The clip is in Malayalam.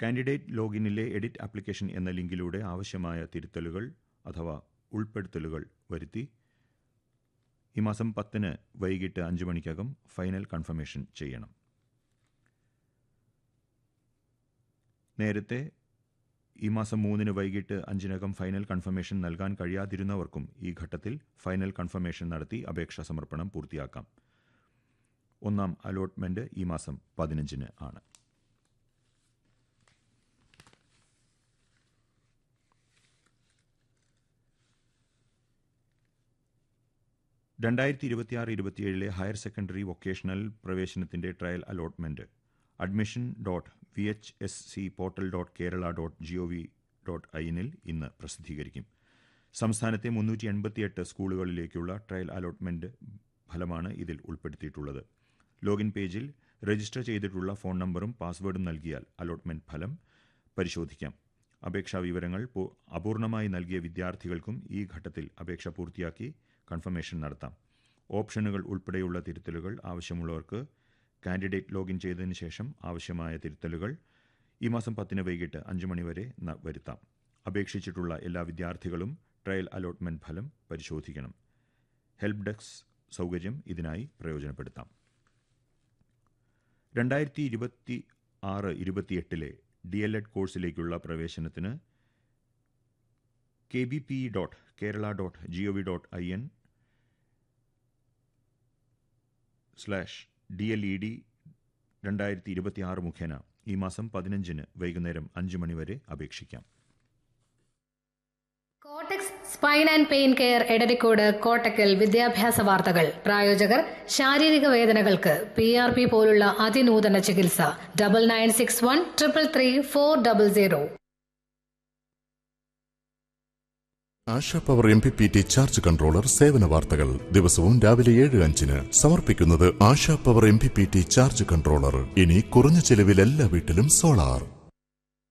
കാൻഡിഡേറ്റ് ലോഗിനിലെ എഡിറ്റ് ആപ്ലിക്കേഷൻ എന്ന ലിങ്കിലൂടെ ആവശ്യമായ തിരുത്തലുകൾ അഥവാ ഉൾപ്പെടുത്തലുകൾ വരുത്തി ഈ മാസം പത്തിന് വൈകിട്ട് അഞ്ച് മണിക്കകം ഫൈനൽ കൺഫർമേഷൻ ചെയ്യണം നേരത്തെ ഈ മാസം മൂന്നിന് വൈകിട്ട് അഞ്ചിനകം ഫൈനൽ കൺഫർമേഷൻ നൽകാൻ കഴിയാതിരുന്നവർക്കും ഈ ഘട്ടത്തിൽ ഫൈനൽ കൺഫർമേഷൻ നടത്തി അപേക്ഷാ സമർപ്പണം പൂർത്തിയാക്കാം ഒന്നാം അലോട്ട്മെന്റ് ഈ മാസം പതിനഞ്ചിന് ആണ് രണ്ടായിരത്തി ഇരുപത്തിയാറ് ഇരുപത്തിയേഴിലെ ഹയർ സെക്കൻഡറി വൊക്കേഷണൽ പ്രവേശനത്തിന്റെ trial allotment admission dot V H S C portal dot Kerala dot G O V dot ഐനിൽ ഇന്ന് പ്രസിദ്ധീകരിക്കും സംസ്ഥാനത്തെ മുന്നൂറ്റി എൺപത്തിയെട്ട് സ്കൂളുകളിലേക്കുള്ള ട്രയൽ അലോട്ട്മെന്റ് ഫലമാണ് ഇതിൽ ഉൾപ്പെടുത്തിയിട്ടുള്ളത് ലോഗിൻ പേജിൽ രജിസ്റ്റർ ചെയ്തിട്ടുള്ള ഫോൺ നമ്പറും പാസ്വേഡും നൽകിയാൽ അലോട്ട്മെന്റ് ഫലം പരിശോധിക്കാം അപേക്ഷാ വിവരങ്ങൾ പൂ- അപൂർണമായി നൽകിയ വിദ്യാർത്ഥികൾക്കും ഈ ഘട്ടത്തിൽ അപേക്ഷ പൂർത്തിയാക്കി കൺഫർമേഷൻ നടത്താം ഓപ്ഷനുകൾ ഉൾപ്പെടെയുള്ള തിരുത്തലുകൾ ആവശ്യമുള്ളവർക്ക് കാൻഡിഡേറ്റ് ലോഗിൻ ചെയ്തതിന് ശേഷം ആവശ്യമായ തിരുത്തലുകൾ ഈ മാസം പത്തിന് വൈകിട്ട് അഞ്ച് മണിവരെ ന- വരുത്താം അപേക്ഷിച്ചിട്ടുള്ള എല്ലാ വിദ്യാർത്ഥികളും ട്രയൽ അലോട്ട്മെന്റ് ഫലം പരിശോധിക്കണം ഹെൽപ്പ് ഡെസ്ക് സൗകര്യം ഇതിനായി പ്രയോജനപ്പെടുത്താം രണ്ടായിരത്തി ഇരുപത്തി ആറ് ഇരുപത്തിയെട്ടിലെ ഡി എൽ എഡ് കോഴ്സിലേക്കുള്ള പ്രവേശനത്തിന് K B P dot Kerala dot G O V dot I N slash D L E D രണ്ടായിരത്തി ഇരുപത്തിയാറ് മുഖേന ഈ മാസം പതിനഞ്ചിന് വൈകുന്നേരം അഞ്ച് മണിവരെ അപേക്ഷിക്കാം കോട്ടക്സ് spine and pain care Edarikode Kottakkal വിദ്യാഭ്യാസ വാർത്തകൾ പ്രായോജകർ ശാരീരിക വേദനകൾക്ക് പി ആർ പി പോലുള്ള അതിനൂതന ചികിത്സ double nine six one triple three four double zero Asha power M P P T charge controller സേവന വാർത്തകൾ ദിവസവും രാവിലെ ഏഴ് അഞ്ചിന് സമർപ്പിക്കുന്നത് Asha power M P P T charge controller ഇനി കുറഞ്ഞ ചെലവിൽ എല്ലാ വീട്ടിലും സോളാർ